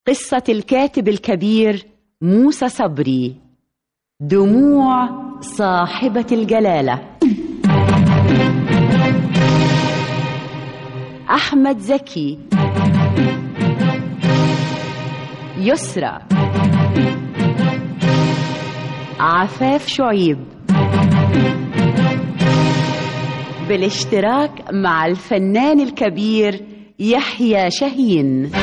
قصة الكاتب الكبير موسى صبري دموع صاحبة الجلالة أحمد زكي يسرى عفاف شعيب بالاشتراك مع الفنان الكبير يحيى شاهين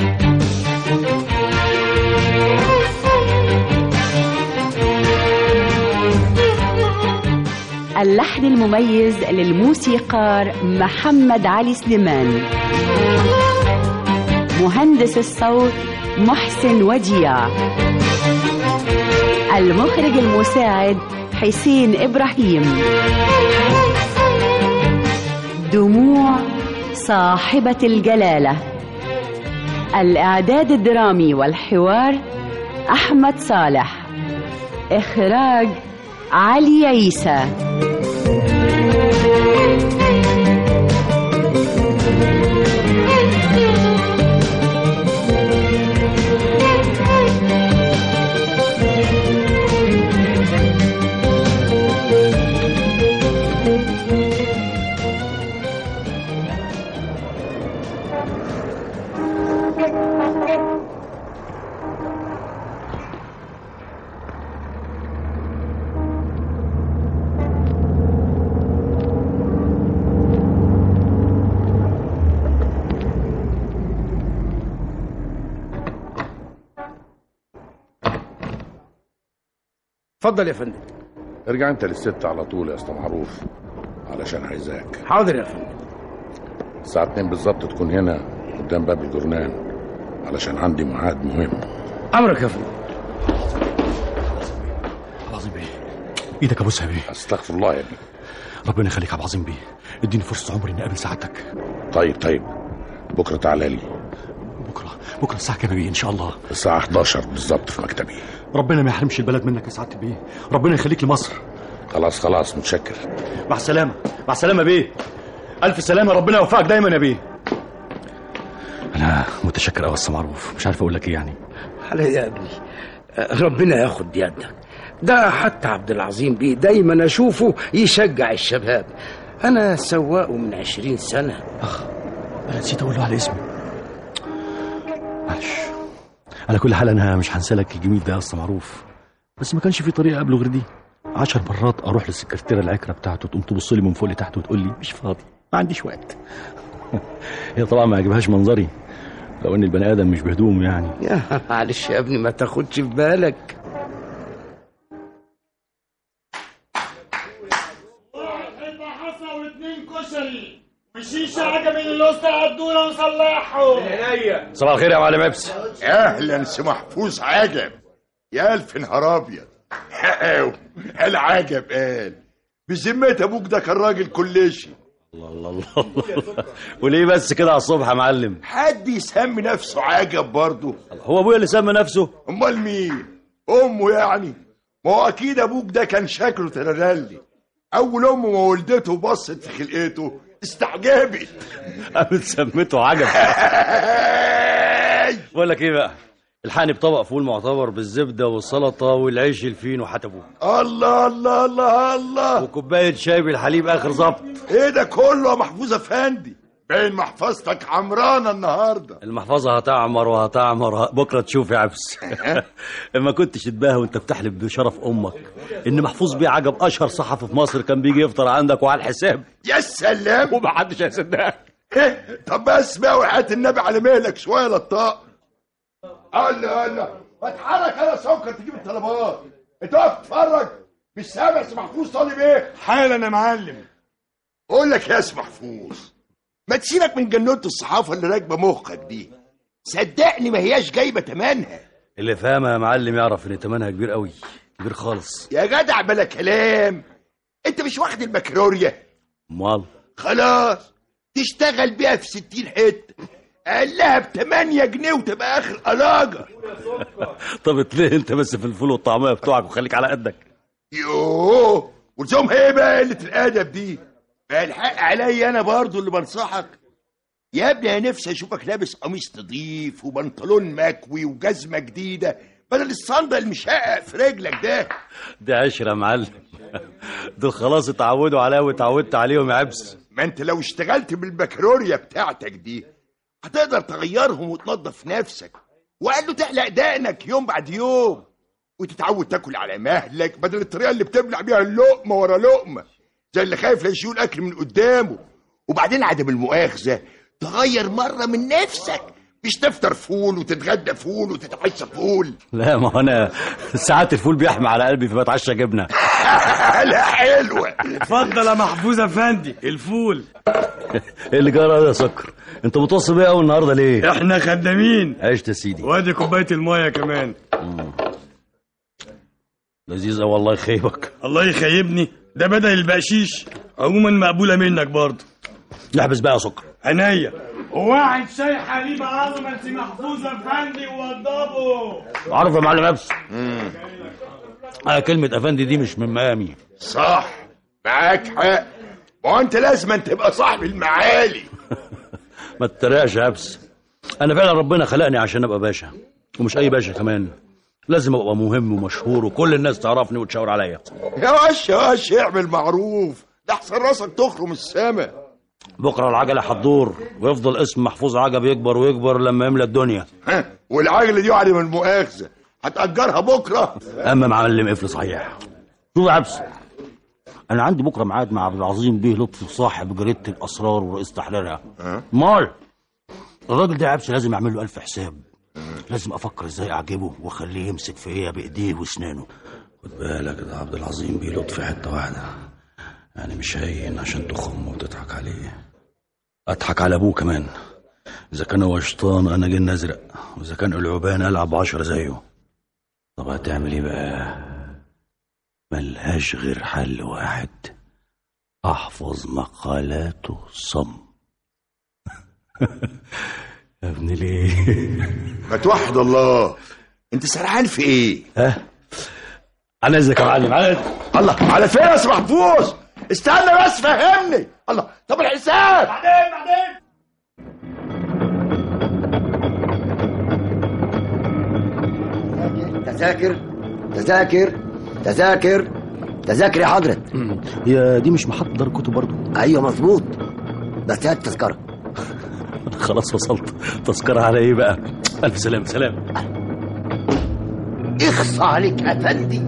اللحن المميز للموسيقار محمد علي سليمان مهندس الصوت محسن وديع المخرج المساعد حسين إبراهيم دموع صاحبة الجلالة الإعداد الدرامي والحوار أحمد صالح إخراج علي عيسى اتفضل يا فندم ارجع انت للست على طول يا اسطى معروف علشان عايزاك حاضر يا فندم الساعة 2 بالظبط تكون هنا قدام باب الجرنان علشان عندي ميعاد مهم امرك يا فندم عظيم بيه ايدك ابوسها بيه استغفر الله يا ابني ربنا يخليك يا عبد العظيم بيه اديني فرصه عمري اني اقابل سعادتك طيب طيب بكرة تعالى لي بكره بكره الساعه كام يا بيه ان شاء الله الساعة 11 بالظبط في مكتبي ربنا ما يحرمش البلد منك يا سعاده البيه ربنا يخليك لمصر خلاص خلاص متشكر مع السلامه مع السلامه يا بيه الف سلامه ربنا يوفقك دايما يا بيه انا متشكر قوي معروف مش عارف اقول لك ايه يعني على يا ابني ربنا ياخد يدك ده حتى عبد العظيم بيه دايما اشوفه يشجع الشباب انا سواقه من عشرين سنه انا نسيت اقول له على اسمي معلش على كل حال انا مش هنسى لك الجميل ده يا اسطى معروف بس ما كانش في طريقه قبله غير دي عشر مرات اروح للسكرتيره العكره بتاعته تقوم تبص لي من فوق لتحت وتقول لي مش فاضي ما عنديش وقت هي طبعا ما عجبهاش منظري لو ان البني ادم مش بهدوم يعني يا معلش يا ابني ما تاخدش في بالك حلبة حصى واتنين كشري وشيشة عجمي للوسطى عدولة وصلحهم صباح الخير يا معلم ابس اهلا سي محفوظ عجب يا الف نهار ابيض العجب قال بذمة ابوك ده كان راجل كلشي الله الله الله وليه بس كده على الصبح يا معلم حد يسمي نفسه عجب برضه هو ابويا اللي سمى نفسه امال مين امه يعني ما هو اكيد ابوك ده كان شكله ترللي اول امه ما ولدته بصت في خلقته استعجبت قامت سميته عجب بقول لك ايه بقى الحقني بطبق فول معتبر بالزبده والسلطه والعيش الفين وحتبوه الله الله الله الله وكوبايه شاي بالحليب اخر ظبط ايه ده كله يا محفوظ افندي باين محفظتك عمرانه النهارده المحفظه هتعمر وهتعمر بكره تشوف يا عبس ما كنتش تتباهى وانت بتحلف بشرف امك ان محفوظ بيه عجب اشهر صحفي في مصر كان بيجي يفطر عندك وعلى الحساب يا سلام ومحدش هيصدقك إيه؟ طب بس بقى وحياة النبي على مهلك شويه للطاق الله الله اتحرك انا سكر تجيب الطلبات انت واقف تتفرج مش سامع سي محفوظ طالب ايه حالا يا معلم اقول لك يا سي محفوظ ما تسيبك من جنونة الصحافه اللي راكبه مخك دي صدقني ما هياش جايبه تمنها اللي فاهمها يا معلم يعرف ان تمنها كبير قوي كبير خالص يا جدع بلا كلام انت مش واخد البكالوريا امال خلاص تشتغل بيها في ستين حته قال لها ب 8 جنيه وتبقى اخر قلاجه طب اتليه انت بس في الفول والطعميه بتوعك وخليك على قدك يوه ولزوم ايه بقى قله الادب دي بقى الحق عليا انا برضو اللي بنصحك يا ابني انا نفسي اشوفك لابس قميص نضيف وبنطلون مكوي وجزمه جديده بدل الصندل المشقق في رجلك ده دي عشرة يا معلم دول خلاص اتعودوا عليها واتعودت عليهم يا عبس ما انت لو اشتغلت بالبكالوريا بتاعتك دي هتقدر تغيرهم وتنظف نفسك وقال له تحلق دقنك يوم بعد يوم وتتعود تاكل على مهلك بدل الطريقه اللي بتبلع بيها اللقمه ورا لقمه زي اللي خايف لا يشيل اكل من قدامه وبعدين عدم المؤاخذه تغير مره من نفسك مش تفطر فول وتتغدى فول وتتعشى فول لا ما هو انا ساعات الفول بيحمى على قلبي فبتعشى جبنه لا حلوه اتفضل يا محفوظ افندي الفول ايه اللي جرى ده يا سكر انت متوصي بيا قوي النهارده ليه احنا خدامين عشت يا سيدي وادي كوبايه المايه كمان لذيذه والله يخيبك الله يخيبني ده بدل البقشيش عموما مقبوله منك برضه نحبس بقى يا سكر عينيا وواحد شاي حليب عظمه سي محفوظ افندي ووضبه عارف يا معلم عبس انا كلمه افندي دي مش من مقامي صح معاك حق ما هو انت لازم تبقى صاحب المعالي ما تتريقش يا عبس انا فعلا ربنا خلقني عشان ابقى باشا ومش اي باشا كمان لازم ابقى مهم ومشهور وكل الناس تعرفني وتشاور عليا يا وش يا وش اعمل معروف ده احسن راسك تخرم السما بكره العجله هتدور ويفضل اسم محفوظ عجب يكبر ويكبر لما يملى الدنيا ها والعجله دي عدم المؤاخذه هتأجرها بكره اما معلم قفل صحيح شوف يا عبس انا عندي بكره ميعاد مع عبد العظيم بيه لطفي صاحب جريده الاسرار ورئيس تحريرها مال الراجل ده يا عبس لازم اعمل له الف حساب لازم افكر ازاي اعجبه واخليه يمسك فيا بايديه واسنانه خد بالك ده عبد العظيم بيه لطفي حته واحده يعني مش هين عشان تخم وتضحك عليه اضحك على ابوه كمان اذا كان هو شيطان انا جن ازرق واذا كان العبان العب عشرة زيه طب هتعمل ايه بقى ملهاش غير حل واحد احفظ مقالاته صم يا ابني ليه ما توحد الله انت سرحان في ايه ها انا ازيك يا معلم على الله على فين يا أستاذ محفوظ استنى بس فهمني الله طب الحساب بعدين بعدين تذاكر تذاكر تذاكر تذاكر يا حضرة هي دي مش محط دار كتب برضه ايوه مظبوط بس هات تذكرة خلاص وصلت تذكرة على ايه بقى الف سلام سلام اخص عليك افندي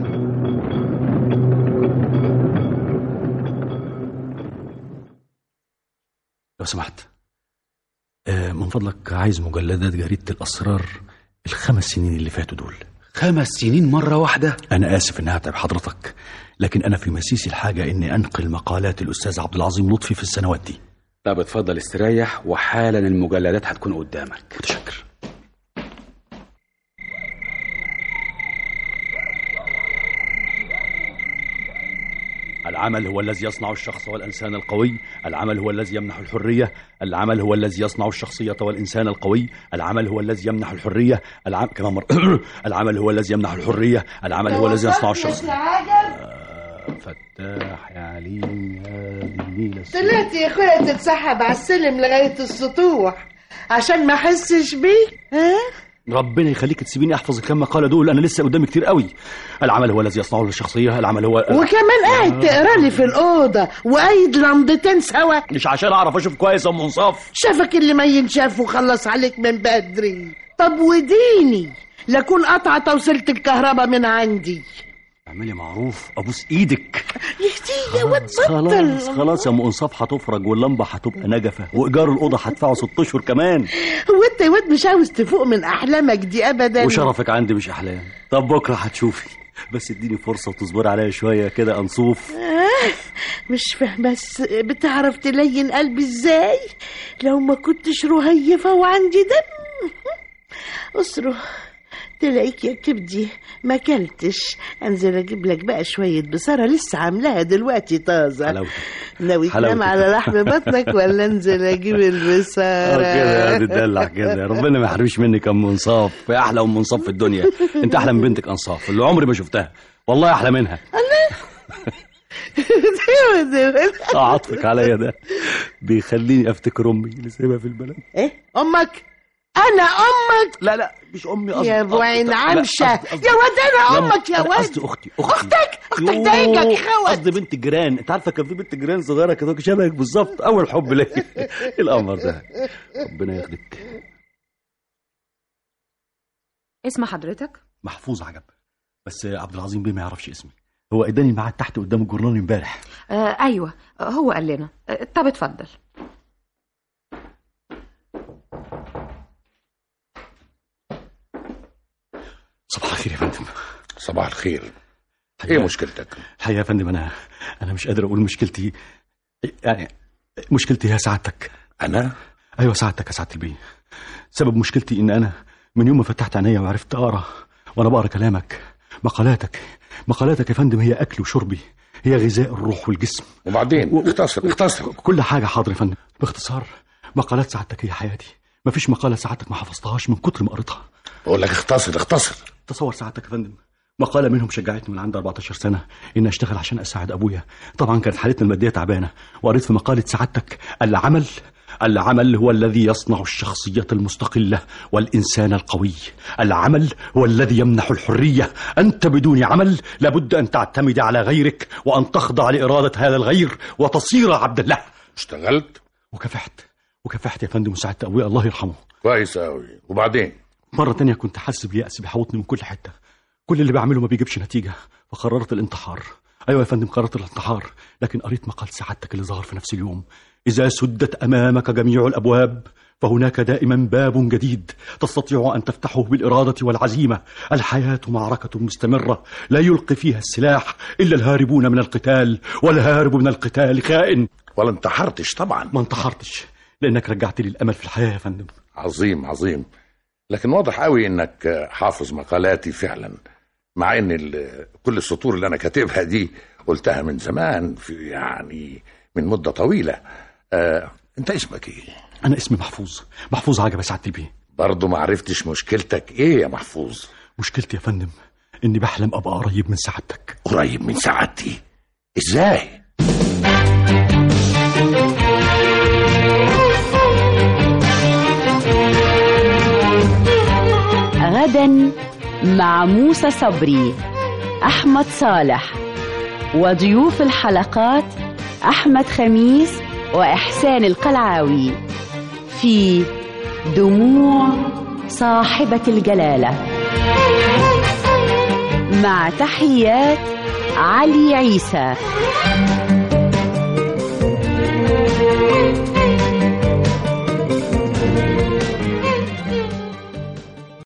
لو سمحت آه، من فضلك عايز مجلدات جريدة الأسرار الخمس سنين اللي فاتوا دول خمس سنين مرة واحدة أنا آسف إنها أتعب حضرتك لكن أنا في مسيس الحاجة إني أنقل مقالات الأستاذ عبد العظيم لطفي في السنوات دي طب اتفضل استريح وحالا المجلدات هتكون قدامك متشكر العمل هو الذي يصنع الشخص والإنسان القوي العمل هو الذي يمنح الحرية العمل هو الذي يصنع الشخصية والإنسان القوي العمل هو الذي يمنح الحرية العمل كمان مرة العمل هو الذي يمنح الحرية العمل هو الذي يصنع الشخص آه، فتاح يا عليم يا جميل السلام. طلعت يا اخويا تتسحب على السلم لغايه السطوح عشان ما احسش بيك ها ربنا يخليك تسيبيني احفظ الكم مقاله دول انا لسه قدامي كتير قوي العمل هو الذي يصنعه الشخصيه العمل هو وكمان قاعد تقرا لي في الاوضه وايد لمضتين سوا مش عشان اعرف اشوف كويس ام منصاف شافك اللي ما ينشاف وخلص عليك من بدري طب وديني لكون قطع توصيلة الكهرباء من عندي اعملي معروف ابوس ايدك يهدي يا واد خلاص بطل خلاص يا ام انصاف هتفرج واللمبه هتبقى نجفه وايجار الاوضه هدفعه ست اشهر كمان هو انت يا واد مش عاوز تفوق من احلامك دي ابدا وشرفك عندي مش احلام طب بكره هتشوفي بس اديني فرصه وتصبري عليا شويه كده انصوف آه مش فاهمة بس بتعرف تلين قلبي ازاي لو ما كنتش رهيفة وعندي دم أسره تلاقيك يا كبدي ما كلتش انزل اجيب لك بقى شوية بصارة لسه عاملاها دلوقتي طازة حلاوتك. ناوي تنام حلاوتك. على لحم بطنك ولا انزل اجيب اه البصارة كده يا تدلع كده ربنا ما يحرمش منك يا ام انصاف يا احلى ام انصاف في الدنيا انت احلى من بنتك انصاف اللي عمري ما شفتها والله احلى منها اه عطفك عليا ده بيخليني افتكر امي اللي سايبها في البلد ايه امك انا امك لا لا مش امي قصدي يا ابو عين لا، عمشه قصدي- قصدي- يا واد انا لا، امك يا أنا واد قصدي اختي اختي اختك اختك يوه، ده يجك خوت قصدي بنت الجيران انت عارفه كان في بنت جيران صغيره كده شبهك بالظبط اول حب ليا إيه القمر ده ربنا ياخدك اسم حضرتك محفوظ عجب بس عبد العظيم بيه ما يعرفش اسمي هو اداني الميعاد تحت قدام الجورنال امبارح آه ايوه آه، هو قال لنا آه طب اتفضل صباح الخير يا فندم صباح الخير ايه مشكلتك الحقيقه يا فندم انا انا مش قادر اقول مشكلتي يعني مشكلتي هي سعادتك انا ايوه سعادتك يا سعاده البيه سبب مشكلتي ان انا من يوم ما فتحت عينيا وعرفت اقرا وانا بقرا كلامك مقالاتك مقالاتك يا فندم هي اكلي وشربي هي غذاء الروح والجسم وبعدين اختصر اختصر كل حاجه حاضر يا فندم باختصار مقالات سعادتك هي حياتي مفيش مقاله سعادتك ما حفظتهاش من كتر ما قريتها بقول لك اختصر اختصر تصور سعادتك يا فندم مقالة منهم شجعتني من عند 14 سنة إن أشتغل عشان أساعد أبويا طبعا كانت حالتنا المادية تعبانة وقريت في مقالة سعادتك العمل العمل هو الذي يصنع الشخصية المستقلة والإنسان القوي العمل هو الذي يمنح الحرية أنت بدون عمل لابد أن تعتمد على غيرك وأن تخضع لإرادة هذا الغير وتصير عبدا له اشتغلت وكافحت وكافحت يا فندم وساعدت أبويا الله يرحمه كويس قوي وبعدين مرة تانية كنت حاسس بيأس بيحوطني من كل حتة كل اللي بعمله ما بيجيبش نتيجة فقررت الانتحار أيوة يا فندم قررت الانتحار لكن قريت مقال سعادتك اللي ظهر في نفس اليوم إذا سدت أمامك جميع الأبواب فهناك دائما باب جديد تستطيع أن تفتحه بالإرادة والعزيمة الحياة معركة مستمرة لا يلقي فيها السلاح إلا الهاربون من القتال والهارب من القتال خائن ولا انتحرتش طبعا ما انتحرتش لأنك رجعت لي الأمل في الحياة يا فندم عظيم عظيم لكن واضح قوي انك حافظ مقالاتي فعلا مع ان ال- كل السطور اللي انا كاتبها دي قلتها من زمان في يعني من مده طويله آه، انت اسمك ايه أنا اسمي محفوظ محفوظ عجب يا سعادة البيه برضه ما عرفتش مشكلتك ايه يا محفوظ مشكلتي يا فندم إني بحلم أبقى قريب من سعادتك قريب من سعادتي ازاي غدا مع موسى صبري أحمد صالح وضيوف الحلقات أحمد خميس وإحسان القلعاوي في دموع صاحبة الجلالة مع تحيات علي عيسى